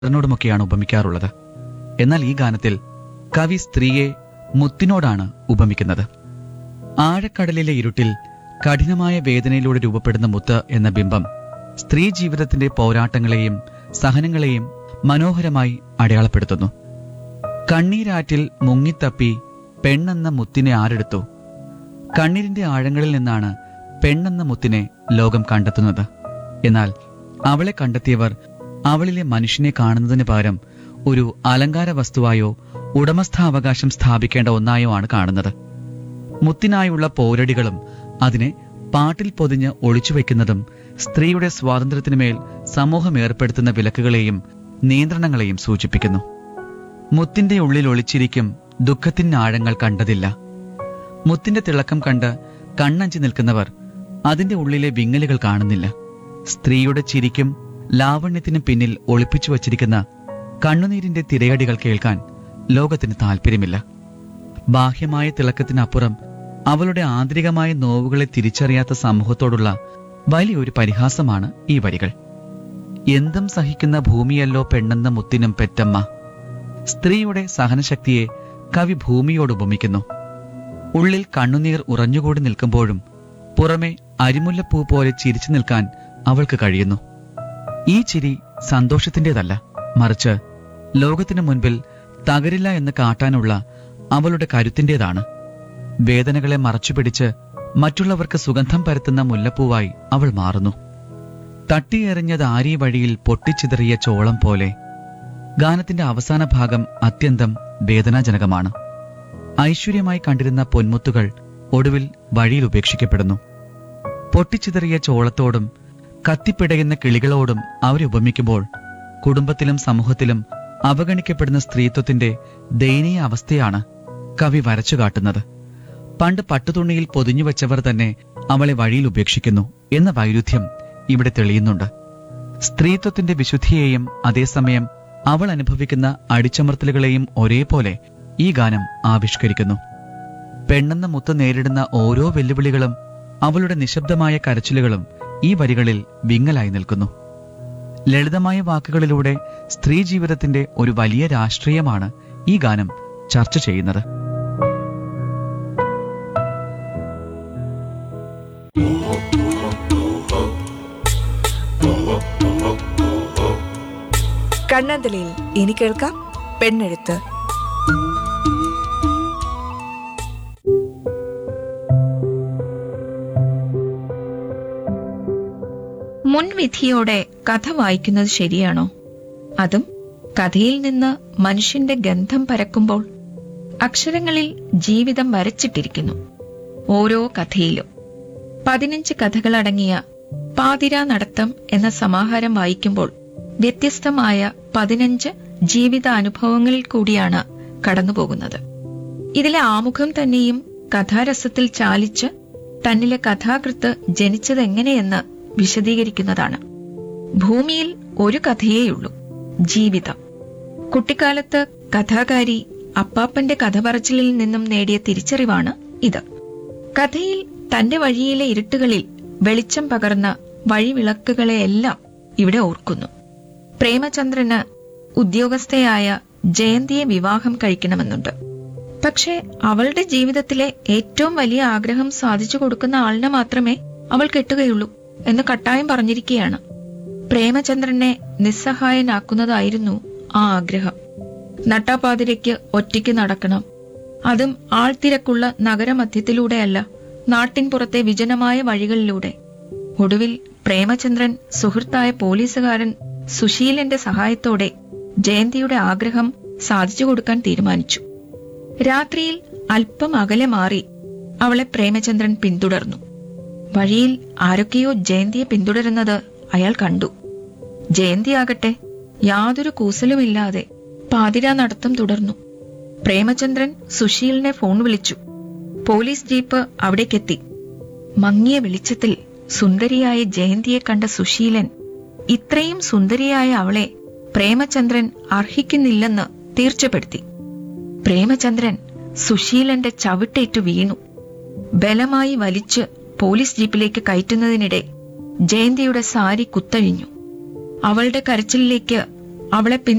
ോടുമൊക്കെയാണ് ഉപമിക്കാറുള്ളത് എന്നാൽ ഈ ഗാനത്തിൽ കവി സ്ത്രീയെ മുത്തിനോടാണ് ഉപമിക്കുന്നത് ആഴക്കടലിലെ ഇരുട്ടിൽ കഠിനമായ വേദനയിലൂടെ രൂപപ്പെടുന്ന മുത്ത് എന്ന ബിംബം സ്ത്രീ ജീവിതത്തിന്റെ പോരാട്ടങ്ങളെയും സഹനങ്ങളെയും മനോഹരമായി അടയാളപ്പെടുത്തുന്നു കണ്ണീരാറ്റിൽ മുങ്ങിത്തപ്പി പെണ്ണെന്ന മുത്തിനെ ആരെടുത്തു കണ്ണീരിന്റെ ആഴങ്ങളിൽ നിന്നാണ് പെണ്ണെന്ന മുത്തിനെ ലോകം കണ്ടെത്തുന്നത് എന്നാൽ അവളെ കണ്ടെത്തിയവർ അവളിലെ മനുഷ്യനെ കാണുന്നതിന് പകരം ഒരു അലങ്കാര വസ്തുവായോ ഉടമസ്ഥാവകാശം സ്ഥാപിക്കേണ്ട ഒന്നായോ ആണ് കാണുന്നത് മുത്തിനായുള്ള പോരടികളും അതിനെ പാട്ടിൽ പൊതിഞ്ഞ് ഒളിച്ചുവെക്കുന്നതും സ്ത്രീയുടെ സ്വാതന്ത്ര്യത്തിനുമേൽ സമൂഹം ഏർപ്പെടുത്തുന്ന വിലക്കുകളെയും നിയന്ത്രണങ്ങളെയും സൂചിപ്പിക്കുന്നു മുത്തിന്റെ ഉള്ളിൽ ഒളിച്ചിരിക്കും ദുഃഖത്തിന് ആഴങ്ങൾ കണ്ടതില്ല മുത്തിന്റെ തിളക്കം കണ്ട് കണ്ണഞ്ചി നിൽക്കുന്നവർ അതിന്റെ ഉള്ളിലെ വിങ്ങലുകൾ കാണുന്നില്ല സ്ത്രീയുടെ ചിരിക്കും ലാവണ്യത്തിനും പിന്നിൽ ഒളിപ്പിച്ചു വച്ചിരിക്കുന്ന കണ്ണുനീരിന്റെ തിരയടികൾ കേൾക്കാൻ ലോകത്തിന് താല്പര്യമില്ല ബാഹ്യമായ തിളക്കത്തിനപ്പുറം അവളുടെ ആന്തരികമായ നോവുകളെ തിരിച്ചറിയാത്ത സമൂഹത്തോടുള്ള വലിയൊരു പരിഹാസമാണ് ഈ വരികൾ എന്തും സഹിക്കുന്ന ഭൂമിയല്ലോ പെണ്ണെന്ന മുത്തിനും പെറ്റമ്മ സ്ത്രീയുടെ സഹനശക്തിയെ കവി ഭൂമിയോട് ഉപമിക്കുന്നു ഉള്ളിൽ കണ്ണുനീർ ഉറഞ്ഞുകൂടി നിൽക്കുമ്പോഴും പുറമെ അരിമുല്ലപ്പൂ പോലെ ചിരിച്ചു നിൽക്കാൻ അവൾക്ക് കഴിയുന്നു ഈ ചിരി സന്തോഷത്തിന്റേതല്ല മറിച്ച് ലോകത്തിനു മുൻപിൽ തകരില്ല എന്ന് കാട്ടാനുള്ള അവളുടെ കരുത്തിന്റേതാണ് വേദനകളെ മറച്ചുപിടിച്ച് മറ്റുള്ളവർക്ക് സുഗന്ധം പരത്തുന്ന മുല്ലപ്പൂവായി അവൾ മാറുന്നു തട്ടിയെറിഞ്ഞത് ആരി വഴിയിൽ പൊട്ടിച്ചിതറിയ ചോളം പോലെ ഗാനത്തിന്റെ അവസാന ഭാഗം അത്യന്തം വേദനാജനകമാണ് ഐശ്വര്യമായി കണ്ടിരുന്ന പൊന്മുത്തുകൾ ഒടുവിൽ വഴിയിൽ ഉപേക്ഷിക്കപ്പെടുന്നു പൊട്ടിച്ചിതറിയ ചോളത്തോടും കത്തിപ്പിടയുന്ന കിളികളോടും അവരെ ഉപമിക്കുമ്പോൾ കുടുംബത്തിലും സമൂഹത്തിലും അവഗണിക്കപ്പെടുന്ന സ്ത്രീത്വത്തിന്റെ ദയനീയ അവസ്ഥയാണ് കവി വരച്ചു കാട്ടുന്നത് പണ്ട് പട്ടുതുണിയിൽ പൊതിഞ്ഞു വെച്ചവർ തന്നെ അവളെ വഴിയിൽ ഉപേക്ഷിക്കുന്നു എന്ന വൈരുദ്ധ്യം ഇവിടെ തെളിയുന്നുണ്ട് സ്ത്രീത്വത്തിന്റെ വിശുദ്ധിയെയും അതേസമയം അവൾ അനുഭവിക്കുന്ന അടിച്ചമർത്തലുകളെയും ഒരേപോലെ ഈ ഗാനം ആവിഷ്കരിക്കുന്നു പെണ്ണെന്ന മുത്ത് നേരിടുന്ന ഓരോ വെല്ലുവിളികളും അവളുടെ നിശബ്ദമായ കരച്ചിലുകളും ഈ വരികളിൽ വിങ്ങലായി നിൽക്കുന്നു ലളിതമായ വാക്കുകളിലൂടെ സ്ത്രീ ജീവിതത്തിന്റെ ഒരു വലിയ രാഷ്ട്രീയമാണ് ഈ ഗാനം ചർച്ച ചെയ്യുന്നത് കണ്ണന്തലയിൽ ഇനി കേൾക്കാം പെണ്ണെഴുത്ത് മുൻവിധിയോടെ കഥ വായിക്കുന്നത് ശരിയാണോ അതും കഥയിൽ നിന്ന് മനുഷ്യന്റെ ഗന്ധം പരക്കുമ്പോൾ അക്ഷരങ്ങളിൽ ജീവിതം വരച്ചിട്ടിരിക്കുന്നു ഓരോ കഥയിലും പതിനഞ്ച് കഥകളടങ്ങിയ പാതിരാ നടത്തം എന്ന സമാഹാരം വായിക്കുമ്പോൾ വ്യത്യസ്തമായ പതിനഞ്ച് ജീവിതാനുഭവങ്ങളിൽ കൂടിയാണ് കടന്നുപോകുന്നത് ഇതിലെ ആമുഖം തന്നെയും കഥാരസത്തിൽ ചാലിച്ച് തന്നിലെ കഥാകൃത്ത് ജനിച്ചതെങ്ങനെയെന്ന് വിശദീകരിക്കുന്നതാണ് ഭൂമിയിൽ ഒരു കഥയേയുള്ളൂ ജീവിതം കുട്ടിക്കാലത്ത് കഥാകാരി അപ്പാപ്പന്റെ കഥ പറച്ചിലിൽ നിന്നും നേടിയ തിരിച്ചറിവാണ് ഇത് കഥയിൽ തന്റെ വഴിയിലെ ഇരുട്ടുകളിൽ വെളിച്ചം പകർന്ന വഴിവിളക്കുകളെയെല്ലാം ഇവിടെ ഓർക്കുന്നു പ്രേമചന്ദ്രന് ഉദ്യോഗസ്ഥയായ ജയന്തിയെ വിവാഹം കഴിക്കണമെന്നുണ്ട് പക്ഷേ അവളുടെ ജീവിതത്തിലെ ഏറ്റവും വലിയ ആഗ്രഹം സാധിച്ചു കൊടുക്കുന്ന ആളിനെ മാത്രമേ അവൾ കെട്ടുകയുള്ളൂ എന്ന് കട്ടായം പറഞ്ഞിരിക്കുകയാണ് പ്രേമചന്ദ്രനെ നിസ്സഹായനാക്കുന്നതായിരുന്നു ആ ആഗ്രഹം നട്ടാപാതിരയ്ക്ക് ഒറ്റയ്ക്ക് നടക്കണം അതും ആൾത്തിരക്കുള്ള നഗരമധ്യത്തിലൂടെയല്ല നാട്ടിൻപുറത്തെ വിജനമായ വഴികളിലൂടെ ഒടുവിൽ പ്രേമചന്ദ്രൻ സുഹൃത്തായ പോലീസുകാരൻ സുശീലന്റെ സഹായത്തോടെ ജയന്തിയുടെ ആഗ്രഹം സാധിച്ചു കൊടുക്കാൻ തീരുമാനിച്ചു രാത്രിയിൽ അല്പം അകലെ മാറി അവളെ പ്രേമചന്ദ്രൻ പിന്തുടർന്നു വഴിയിൽ ആരൊക്കെയോ ജയന്തിയെ പിന്തുടരുന്നത് അയാൾ കണ്ടു ജയന്തിയാകട്ടെ യാതൊരു കൂസലുമില്ലാതെ പാതിരാ നടത്തം തുടർന്നു പ്രേമചന്ദ്രൻ സുശീലിനെ ഫോൺ വിളിച്ചു പോലീസ് ജീപ്പ് അവിടേക്കെത്തി മങ്ങിയ വെളിച്ചത്തിൽ സുന്ദരിയായ ജയന്തിയെ കണ്ട സുശീലൻ ഇത്രയും സുന്ദരിയായ അവളെ പ്രേമചന്ദ്രൻ അർഹിക്കുന്നില്ലെന്ന് തീർച്ചപ്പെടുത്തി പ്രേമചന്ദ്രൻ സുശീലന്റെ ചവിട്ടേറ്റു വീണു ബലമായി വലിച്ച് പോലീസ് ജീപ്പിലേക്ക് കയറ്റുന്നതിനിടെ ജയന്തിയുടെ സാരി കുത്തഴിഞ്ഞു അവളുടെ കരച്ചിലിലേക്ക് അവളെ